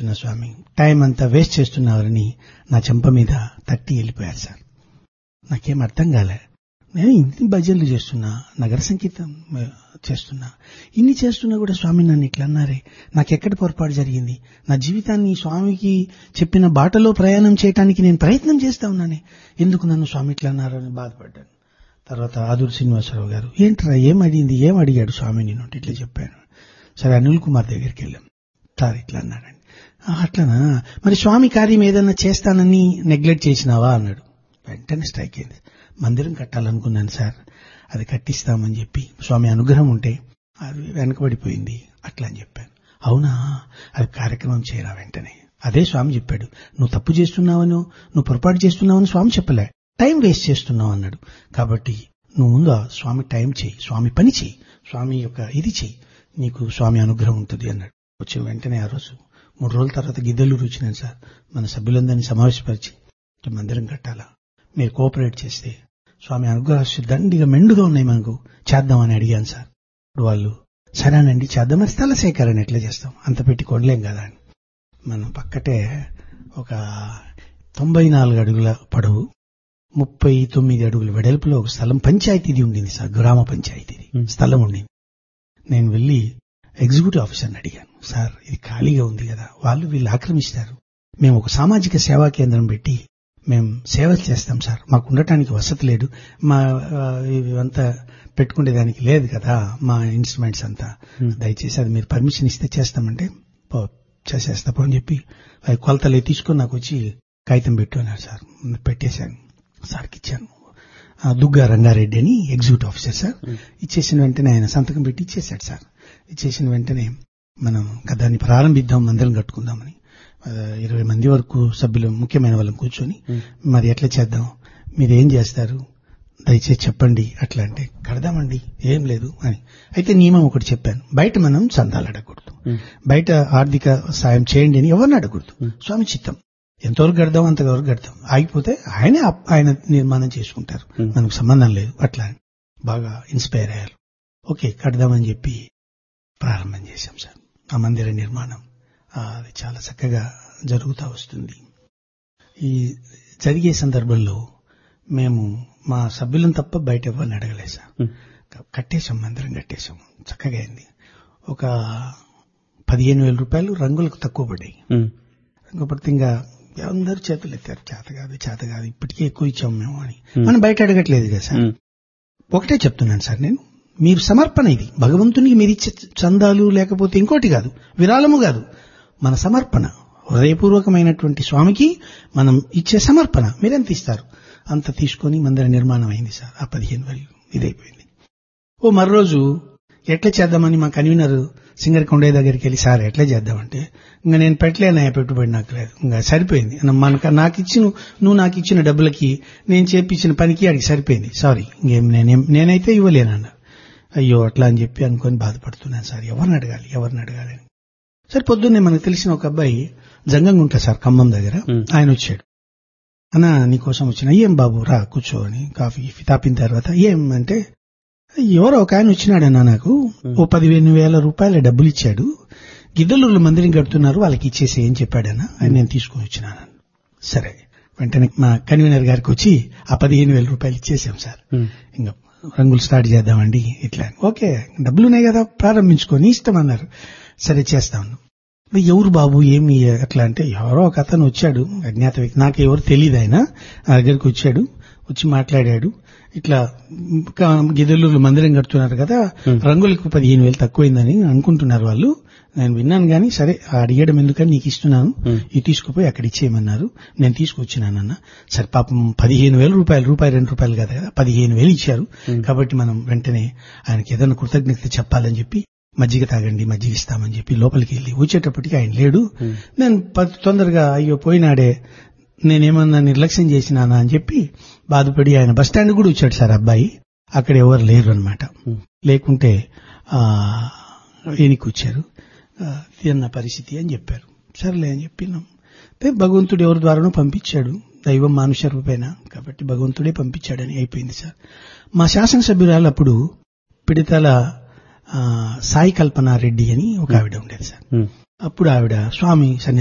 చేస్తున్నా స్వామి టైం అంతా వేస్ట్ చేస్తున్నారని నా చెంప మీద తట్టి వెళ్ళిపోయారు సార్ నాకేం అర్థం కాలే నేను ఇన్ని భజనలు చేస్తున్నా నగర సంగీతం ఆ, చేస్తున్నా ఇన్ని చేస్తున్నా కూడా స్వామి నన్ను ఇట్లా అన్నారే నాకెక్కడ పొరపాటు జరిగింది నా జీవితాన్ని స్వామికి చెప్పిన బాటలో ప్రయాణం చేయడానికి నేను ప్రయత్నం చేస్తా ఉన్నానే ఎందుకు నన్ను స్వామి ఇట్లా అన్నారని బాధపడ్డాను తర్వాత ఆదూరు శ్రీనివాసరావు గారు ఏంట్రా ఏం అడిగింది ఏం అడిగాడు స్వామి నేను ఇట్లా చెప్పాను సరే అనిల్ కుమార్ దగ్గరికి వెళ్ళాం సార్ ఇట్లా అన్నాడండి "ఆ, అట్లనా మరి స్వామి కార్యం ఏదన్నా చేస్తానని నెగ్లెక్ట్ చేసినావా అన్నాడు వెంటనే స్ట్రైక్ అయింది మందిరం కట్టాలనుకున్నాను సార్ అది కట్టిస్తామని చెప్పి స్వామి అనుగ్రహం ఉంటే అది వెనకబడిపోయింది అట్లా అని చెప్పాను అవునా అది కార్యక్రమం చేయరా వెంటనే అదే స్వామి చెప్పాడు నువ్వు తప్పు చేస్తున్నావను నువ్వు పొరపాటు చేస్తున్నావని స్వామి చెప్పలే టైం వేస్ట్ చేస్తున్నావు అన్నాడు కాబట్టి నువ్వు ముందు ఆ స్వామి టైం చేయి స్వామి పని చేయి స్వామి యొక్క ఇది చేయి నీకు స్వామి అనుగ్రహం ఉంటుంది అన్నాడు వచ్చిన వెంటనే ఆ రోజు మూడు రోజుల తర్వాత గిద్దెలూరు వచ్చినాను సార్ మన సభ్యులందరినీ సమావేశపరిచి "ఇట్లా మందిరం కట్టాలా మీరు కోఆపరేట్ చేస్తే స్వామి అనుగ్రహాలు దండిగా మెండుగా ఉన్నాయి మనకు చేద్దామని అడిగాను సార్ ఇప్పుడు వాళ్ళు సరేనండి చేద్దాం మరి స్థల సేకరణ ఎట్లా చేస్తాం అంత పెట్టి కొనలేం కదా అని మనం పక్కటే ఒక తొంభై నాలుగు అడుగుల పొడవు ముప్పై తొమ్మిది అడుగుల వెడల్పులో ఒక స్థలం పంచాయతీది ఉండింది సార్ గ్రామ పంచాయతీది Hmm. స్థలం ఉండింది నేను వెళ్లి ఎగ్జిక్యూటివ్ ఆఫీసర్ని అడిగాను సార్ ఇది ఖాళీగా ఉంది కదా వాళ్ళు వీళ్ళు ఆక్రమిస్తారు మేము ఒక సామాజిక సేవా కేంద్రం పెట్టి మేము సేవలు చేస్తాం సార్ మాకు ఉండటానికి వసతి లేదు మా ఆ, ఇవంతా పెట్టుకునేదానికి లేదు కదా మా ఇన్స్ట్రుమెంట్స్ అంతా Hmm. దయచేసి అది మీరు పర్మిషన్ ఇస్తే చేస్తామంటే పో చేసేస్తా పో అని చెప్పి అవి కొలతలు తీసుకొని నాకు వచ్చి కాగితం పెట్టు అన్నారు సార్ పెట్టేశాను సార్కి ఇచ్చాను ఆ, దుగ్గా రంగారెడ్డి అని ఎగ్జిక్యూటివ్ ఆఫీసర్ సార్ Hmm. ఇచ్చేసిన వెంటనే ఆయన సంతకం పెట్టి ఇచ్చేశాడు సార్ ఇచ్చేసిన వెంటనే మనం దాన్ని ప్రారంభిద్దాం మందిరం కట్టుకుందామని ఆ, ఇరవై మంది వరకు సభ్యులు ముఖ్యమైన వాళ్ళని కూర్చొని Hmm. మరి ఎట్లా చేద్దాం మీరు ఏం చేస్తారు దయచేసి చెప్పండి అట్లా అంటే కడదామండి ఏం లేదు అని అయితే నియమం ఒకటి చెప్పాను బయట మనం చందాలు అడగకూడదు Hmm. బయట ఆర్థిక సాయం చేయండి అని ఎవరిని అడగకూడదు Hmm. స్వామి చిత్తం ఎంతవరకు కడదాం అంతవరకు కడతాం ఆగిపోతే ఆయనే అప్- ఆయన నిర్మాణం చేసుకుంటారు Hmm. మనకు సంబంధం లేదు అట్లా అని. బాగా ఇన్స్పైర్ అయ్యారు ఓకే కడదామని చెప్పి ప్రారంభం చేశాం సార్ ఆ మందిర నిర్మాణం ఆ, అది చాలా చక్కగా జరుగుతూ వస్తుంది ఈ జరిగే సందర్భంలో మేము మా సభ్యులను తప్ప బయట ఎవరిని అడగలేదు సార్ Hmm. కట్టేశాం మందిరం కట్టేశాం చక్కగా అయింది ఒక పదిహేను వేల రూపాయలు రంగులకు తక్కువ పడ్డాయి Hmm. రంగు పడితే ఇంకా అందరూ చేతులు ఎత్తారు చేత కాదు చేత కాదు ఇప్పటికే ఎక్కువ ఇచ్చాం మేము అని Hmm. మనం బయట అడగట్లేదు కదా సార్ Hmm. ఒకటే చెప్తున్నాను సార్ నేను మీరు సమర్పణ ఇది భగవంతునికి మీరు ఇచ్చే చందాలు లేకపోతే ఇంకోటి కాదు విరాళము కాదు మన సమర్పణ హృదయపూర్వకమైనటువంటి స్వామికి మనం ఇచ్చే సమర్పణ మీరెంత ఇస్తారు అంత తీసుకొని మందిర నిర్మాణం అయింది సార్ ఆ పదిహేను వేలు ఇదైపోయింది ఓ మరో రోజు ఎట్లా చేద్దామని మా కన్వీనర్ సింగర్ కొండే దగ్గరికి వెళ్ళి సార్ ఎట్లా చేద్దామంటే ఇంకా నేను పెట్టలేనయ్యా పెట్టుబడి నాకు లేదు ఇంకా సరిపోయింది నా- మనకు నాకు ఇచ్చిన నువ్వు నాకు ఇచ్చిన డబ్బులకి నేను చేపించిన పనికి అడిగి సరిపోయింది సారీ ఇంకేం నేనేం నేనైతే ఇవ్వలేనన్న అయ్యో అట్లా అని చెప్పి అనుకొని బాధపడుతున్నాను సార్ ఎవరిని అడగాలి ఎవరిని అడగాలి అని సరే పొద్దున్నే మనకు తెలిసిన ఒక అబ్బాయి జంగంగుంట సార్ ఖమ్మం దగ్గర Hmm. ఆయన వచ్చాడు అన్న నీకోసం వచ్చిన ఏం బాబు రా కూర్చో అని కాఫీ గీఫీ తాపిన తర్వాత ఏం అంటే ఎవరో ఒక ఆయన వచ్చినాడన్నా నాకు ఓ పదిహేను వేల రూపాయల డబ్బులు ఇచ్చాడు గిద్దలూరులో మందిరం కడుతున్నారు వాళ్ళకి ఇచ్చేసి ఏం చెప్పాడన్నా ఆయన నేను తీసుకొని వచ్చినాను సరే వెంటనే మా కన్వీనర్ గారికి వచ్చి ఆ పదిహేను వేల రూపాయలు ఇచ్చేసాం సార్ Hmm. ఇంకా రంగులు స్టార్ట్ చేద్దామండి ఇట్లా అని. ఓకే డబ్బులు ఉన్నాయి కదా ప్రారంభించుకొని ఇస్తామన్నారు సరే చేస్తాను మరి ఎవరు బాబు ఏమి అట్లా అంటే ఎవరో ఒక అతను వచ్చాడు అజ్ఞాత వ్యక్తి నాకు ఎవరు తెలియదు ఆయన నా దగ్గరికి వచ్చాడు వచ్చి మాట్లాడాడు ఇట్లా ఇంకా గిదెల్లూరు మందిరం కడుతున్నారు కదా Hmm. రంగులకు పదిహేను వేలు తక్కువైందని అనుకుంటున్నారు వాళ్ళు నేను విన్నాను కానీ సరే ఆ అడిగడం ఎందుకని నీకు ఇస్తున్నాను Hmm. ఇది తీసుకుపోయి అక్కడ ఇచ్చేయమన్నారు నేను తీసుకొచ్చినానన్న సరే పాపం పదిహేను వేల రూపాయలు రూపాయి రెండు రూపాయలు కదా కదా పదిహేను వేలు ఇచ్చారు Hmm. కాబట్టి మనం వెంటనే ఆయనకి ఏదైనా కృతజ్ఞత చెప్పాలని చెప్పి మజ్జిగ తాగండి మజ్జిగ ఇస్తామని చెప్పి లోపలికి వెళ్ళి వచ్చేటప్పటికి ఆయన లేడు Hmm. నేను ప- తొందరగా అయ్యో పోయినాడే నేనేమన్నా నిర్లక్ష్యం చేసినానా అని చెప్పి బాధపడి ఆయన బస్ స్టాండ్ కూడా వచ్చాడు సార్ అబ్బాయి అక్కడ ఎవరు లేరు అనమాట Hmm. లేకుంటే ఆ ఈయనకి వచ్చారు ఆ, ఇది నా పరిస్థితి అని చెప్పారు సర్లే అని చెప్పినాం అయితే భగవంతుడు ఎవరి ద్వారానో పంపించాడు దైవం మానుష రూపేణ కాబట్టి భగవంతుడే పంపించాడని అయిపోయింది సార్ మా శాసనసభ్యురాలు అప్పుడు పిడితల ఆ, సాయి కల్పనారెడ్డి అని ఒక ఆవిడ ఉండేది సార్ Hmm. అప్పుడు ఆవిడ స్వామి సన్నిధానం